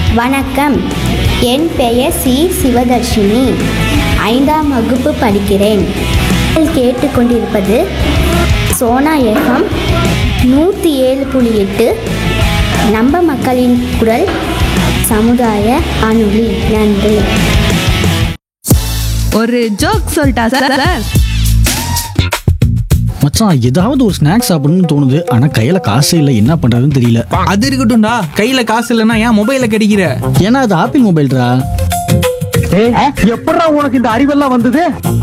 வணக்கம் என் பெயர் சி சிவதர்ஷினி ஐந்தாம் வகுப்பு படிக்கிறேன் நீங்கள் கேட்டுக்கொண்டிருப்பது சோனா எஃப்எம் நூற்றி ஏழு புள்ளி எட்டு நம்ம மக்களின் குரல் சமுதாய அணுளி நன்றி ஒரு ஜோக் சொல்லிட்டா சார் சார் மச்சான் ஏதாவது ஒரு ஸ்நாக்ஸ் சாப்பிடணும்னு தோணுது ஆனா கையில காசு இல்லை என்ன பண்றதுன்னு தெரியல அது இருக்கட்டும்டா கையில காசு இல்லைன்னா ஏன் மொபைல கிடைக்கிற ஏன்னா அது ஆப்பிள் மொபைல்ரா எப்படா உனக்கு இந்த அறிவெல்லாம் வந்தது